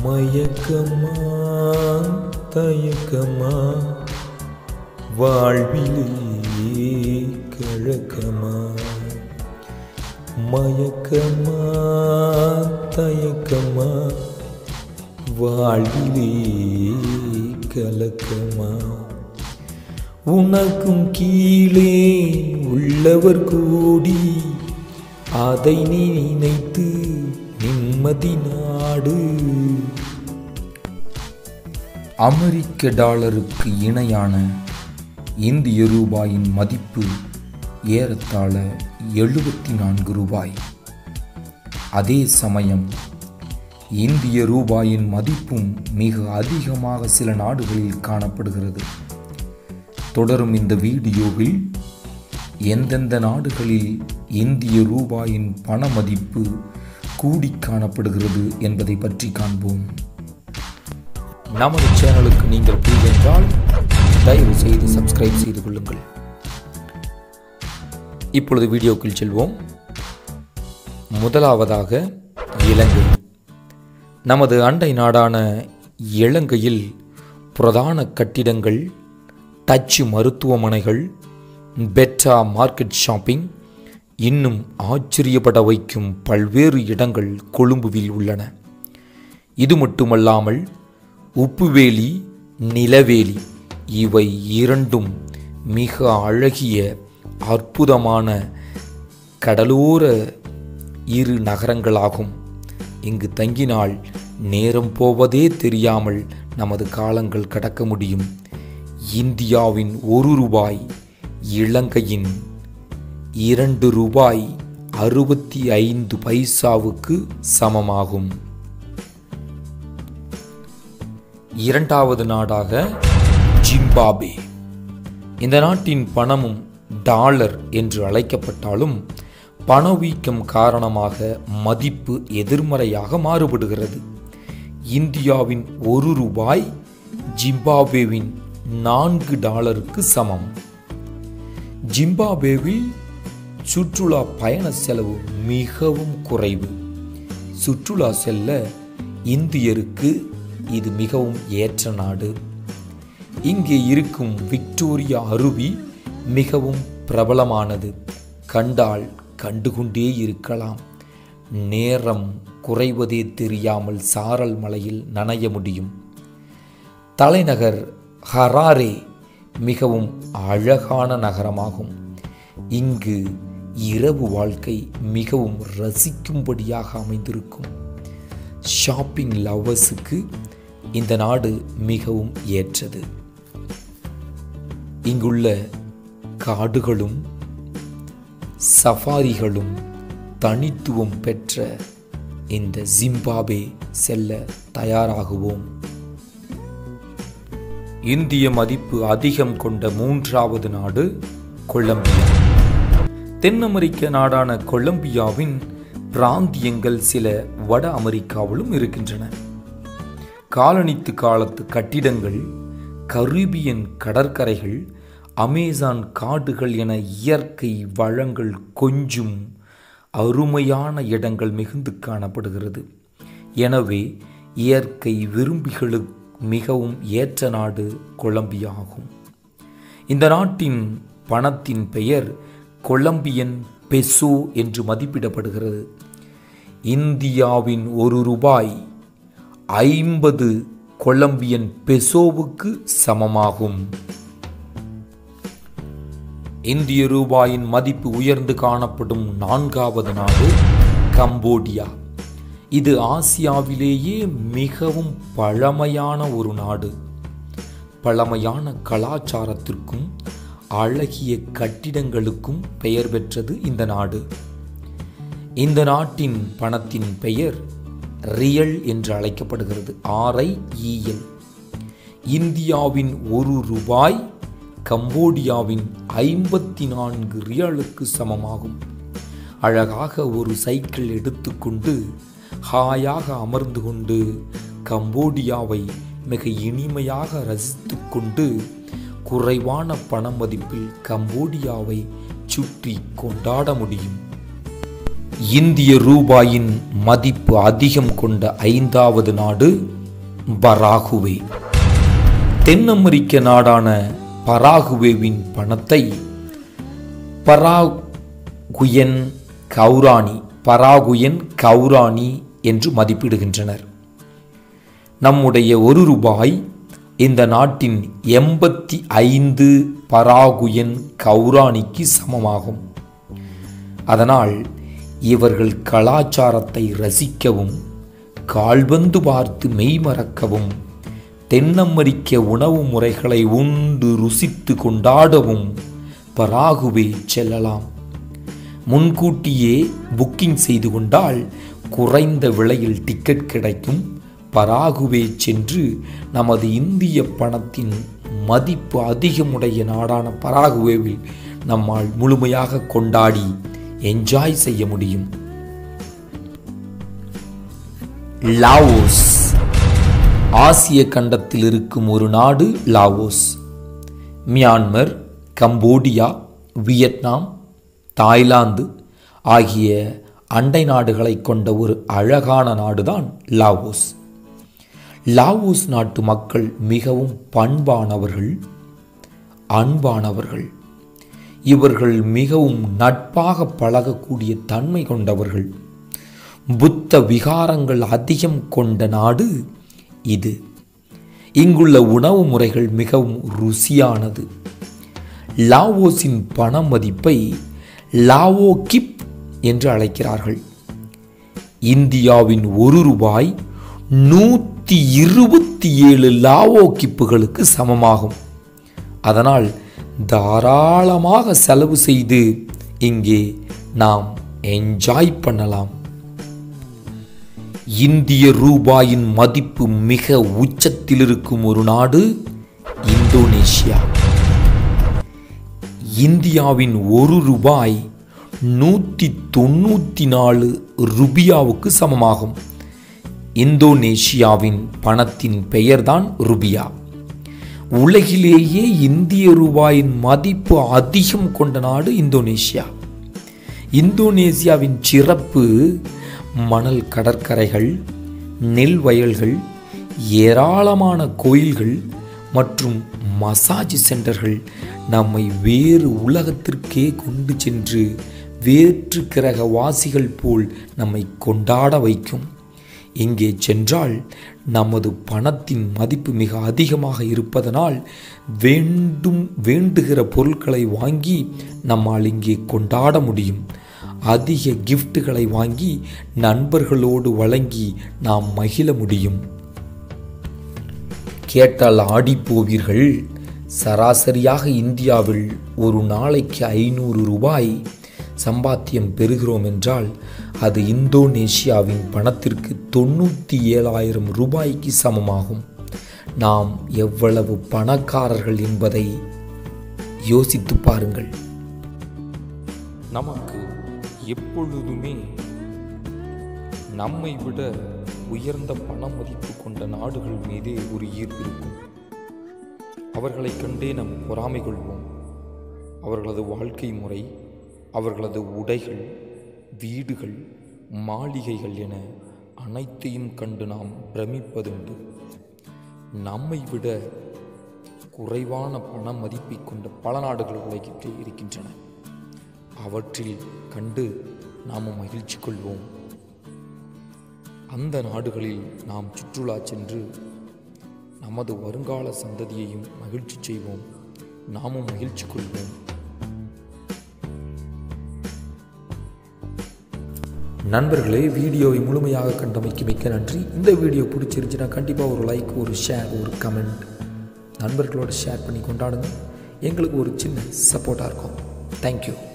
மயக்கமா தயக்கமா வாழ்விலே கழக்கமா மயக்கமா தயக்கமா வாழ்விலே கலக்கமா உனக்கும் கீழே உள்ளவர் கூடி அதை நீ நினைத்து நிம்மதி நாடு அமெரிக்க டாலருக்கு இணையான இந்திய ரூபாயின் மதிப்பு ஏறத்தாழ எழுபத்தி நான்கு ரூபாய் அதே சமயம் இந்திய ரூபாயின் மதிப்பும் மிக அதிகமாக சில நாடுகளில் காணப்படுகிறது தொடரும் இந்த வீடியோவில் எந்தெந்த நாடுகளில் இந்திய ரூபாயின் பண மதிப்பு கூடி காணப்படுகிறது என்பதை பற்றி காண்போம் நமது சேனலுக்கு நீங்கள் புதிய என்றால் தயவு செய்து சப்ஸ்கிரைப் செய்து கொள்ளுங்கள் இப்பொழுது வீடியோக்குள் செல்வோம் முதலாவதாக இலங்கை நமது அண்டை நாடான இலங்கையில் பிரதான கட்டிடங்கள் டச்சு மருத்துவமனைகள் பெட்டா மார்க்கெட் ஷாப்பிங் இன்னும் ஆச்சரியப்பட வைக்கும் பல்வேறு இடங்கள் கொழும்புவில் உள்ளன இது மட்டுமல்லாமல் உப்புவேலி நிலவேலி இவை இரண்டும் மிக அழகிய அற்புதமான கடலோர இரு நகரங்களாகும் இங்கு தங்கினால் நேரம் போவதே தெரியாமல் நமது காலங்கள் கடக்க முடியும் இந்தியாவின் ஒரு ரூபாய் இலங்கையின் இரண்டு ரூபாய் அறுபத்தி ஐந்து பைசாவுக்கு சமமாகும் இரண்டாவது நாடாக ஜிம்பாபே இந்த நாட்டின் பணமும் டாலர் என்று அழைக்கப்பட்டாலும் பணவீக்கம் காரணமாக மதிப்பு எதிர்மறையாக மாறுபடுகிறது இந்தியாவின் ஒரு ரூபாய் ஜிம்பாபேவின் நான்கு டாலருக்கு சமம் ஜிம்பாபேவில் சுற்றுலா பயண செலவு மிகவும் குறைவு சுற்றுலா செல்ல இந்தியருக்கு இது மிகவும் ஏற்ற நாடு இங்கே இருக்கும் விக்டோரியா அருவி மிகவும் பிரபலமானது கண்டால் கண்டுகொண்டே இருக்கலாம் நேரம் குறைவதே தெரியாமல் சாரல் மலையில் நனைய முடியும் தலைநகர் ஹராரே மிகவும் அழகான நகரமாகும் இங்கு இரவு வாழ்க்கை மிகவும் ரசிக்கும்படியாக அமைந்திருக்கும் ஷாப்பிங் லவ்வர்ஸுக்கு இந்த நாடு மிகவும் ஏற்றது இங்குள்ள காடுகளும் சஃபாரிகளும் தனித்துவம் பெற்ற இந்த ஜிம்பாபே செல்ல தயாராகுவோம் இந்திய மதிப்பு அதிகம் கொண்ட மூன்றாவது நாடு கொலம்பியா தென் அமெரிக்க நாடான கொலம்பியாவின் பிராந்தியங்கள் சில வட அமெரிக்காவிலும் இருக்கின்றன காலனித்து காலத்து கட்டிடங்கள் கரீபியன் கடற்கரைகள் அமேசான் காடுகள் என இயற்கை வளங்கள் கொஞ்சும் அருமையான இடங்கள் மிகுந்து காணப்படுகிறது எனவே இயற்கை விரும்பிகளுக்கு மிகவும் ஏற்ற நாடு கொலம்பியா ஆகும் இந்த நாட்டின் பணத்தின் பெயர் கொலம்பியன் பெசோ என்று மதிப்பிடப்படுகிறது இந்தியாவின் ஒரு ரூபாய் ஐம்பது கொலம்பியன் பெசோவுக்கு சமமாகும் இந்திய ரூபாயின் மதிப்பு உயர்ந்து காணப்படும் நான்காவது நாடு கம்போடியா இது ஆசியாவிலேயே மிகவும் பழமையான ஒரு நாடு பழமையான கலாச்சாரத்திற்கும் அழகிய கட்டிடங்களுக்கும் பெயர் பெற்றது இந்த நாடு இந்த நாட்டின் பணத்தின் பெயர் ரியல் என்று அழைக்கப்படுகிறது ஆர்ஐஇஎல் இந்தியாவின் ஒரு ரூபாய் கம்போடியாவின் ஐம்பத்தி நான்கு ரியலுக்கு சமமாகும் அழகாக ஒரு சைக்கிள் எடுத்துக்கொண்டு ஹாயாக அமர்ந்து கொண்டு கம்போடியாவை மிக இனிமையாக ரசித்து கொண்டு குறைவான பண மதிப்பில் கம்போடியாவை சுற்றி கொண்டாட முடியும் இந்திய ரூபாயின் மதிப்பு அதிகம் கொண்ட ஐந்தாவது நாடு பராகுவே தென் அமெரிக்க நாடான பராகுவேவின் பணத்தை பராகுயன் கௌரானி பராகுயன் கௌரானி என்று மதிப்பிடுகின்றனர் நம்முடைய ஒரு ரூபாய் இந்த நாட்டின் எண்பத்தி ஐந்து பராகுயன் கௌரானிக்கு சமமாகும் அதனால் இவர்கள் கலாச்சாரத்தை ரசிக்கவும் கால்பந்து பார்த்து மெய்மறக்கவும் தென் அமெரிக்க உணவு முறைகளை உண்டு ருசித்து கொண்டாடவும் பராகுவே செல்லலாம் முன்கூட்டியே புக்கிங் செய்து கொண்டால் குறைந்த விலையில் டிக்கெட் கிடைக்கும் பராகுவே சென்று நமது இந்திய பணத்தின் மதிப்பு அதிகமுடைய நாடான பராகுவேவில் நம்மால் முழுமையாக கொண்டாடி என்ஜாய் செய்ய முடியும் லாவோஸ் ஆசிய கண்டத்தில் இருக்கும் ஒரு நாடு Laos Myanmar Cambodia Vietnam Thailand ஆகிய அண்டை நாடுகளை கொண்ட ஒரு அழகான நாடுதான் லாவோஸ் லாவோஸ் நாட்டு மக்கள் மிகவும் பண்பானவர்கள் அன்பானவர்கள் இவர்கள் மிகவும் நட்பாக பழகக்கூடிய தன்மை கொண்டவர்கள் புத்த விகாரங்கள் அதிகம் கொண்ட நாடு இது இங்குள்ள உணவு முறைகள் மிகவும் ருசியானது லாவோஸின் பண மதிப்பை லாவோ கிப் என்று அழைக்கிறார்கள் இந்தியாவின் ஒரு ரூபாய் நூற்றி இருபத்தி ஏழு லாவோ கிப்புகளுக்கு சமமாகும் அதனால் தாராளமாக செலவு செய்து இங்கே நாம் என்ஜாய் பண்ணலாம் இந்திய ரூபாயின் மதிப்பு மிக உச்சத்தில் இருக்கும் ஒரு நாடு இந்தோனேஷியா இந்தியாவின் ஒரு ரூபாய் நூற்றி தொண்ணூற்றி நாலு ருபியாவுக்கு சமமாகும் இந்தோனேஷியாவின் பணத்தின் பெயர்தான் ருபியா உலகிலேயே இந்திய ரூபாயின் மதிப்பு அதிகம் கொண்ட நாடு இந்தோனேஷியா இந்தோனேசியாவின் சிறப்பு மணல் கடற்கரைகள் நெல் வயல்கள் ஏராளமான கோயில்கள் மற்றும் மசாஜ் சென்டர்கள் நம்மை வேறு உலகத்திற்கே கொண்டு சென்று வேற்று கிரக வாசிகள் போல் நம்மை கொண்டாட வைக்கும் இங்கே சென்றால் நமது பணத்தின் மதிப்பு மிக அதிகமாக இருப்பதனால் வேண்டும் வேண்டுகிற பொருட்களை வாங்கி நம்மால் இங்கே கொண்டாட முடியும் அதிக கிஃப்ட்டுகளை வாங்கி நண்பர்களோடு வழங்கி நாம் மகிழ முடியும் கேட்டால் ஆடிப்போவீர்கள் சராசரியாக இந்தியாவில் ஒரு நாளைக்கு ஐநூறு ரூபாய் சம்பாத்தியம் பெறுகிறோம் என்றால் அது இந்தோனேஷியாவின் பணத்திற்கு தொண்ணூற்றி ஏழாயிரம் ரூபாய்க்கு சமமாகும் நாம் எவ்வளவு பணக்காரர்கள் என்பதை யோசித்து பாருங்கள் நமக்கு எப்பொழுதுமே நம்மை விட உயர்ந்த பண மதிப்பு கொண்ட நாடுகள் மீதே ஒரு ஈர்ப்பு இருக்கும் அவர்களைக் கண்டே நம் பொறாமை கொள்வோம் அவர்களது வாழ்க்கை முறை அவர்களது உடைகள் வீடுகள் மாளிகைகள் என அனைத்தையும் கண்டு நாம் பிரமிப்பதுண்டு நம்மை விட குறைவான பண மதிப்பை கொண்ட பல நாடுகள் உலகிற்கே இருக்கின்றன அவற்றில் கண்டு நாம் மகிழ்ச்சி கொள்வோம் அந்த நாடுகளில் நாம் சுற்றுலா சென்று நமது வருங்கால சந்ததியையும் மகிழ்ச்சி செய்வோம் நாமும் மகிழ்ச்சி கொள்வோம் நண்பர்களே வீடியோவை முழுமையாக கண்டமைக்கு மிக்க நன்றி இந்த வீடியோ பிடிச்சிருந்துச்சுன்னா கண்டிப்பாக ஒரு லைக் ஒரு ஷேர் ஒரு கமெண்ட் நண்பர்களோட ஷேர் பண்ணி கொண்டாடுங்க எங்களுக்கு ஒரு சின்ன சப்போர்ட்டாக இருக்கும் தேங்க்யூ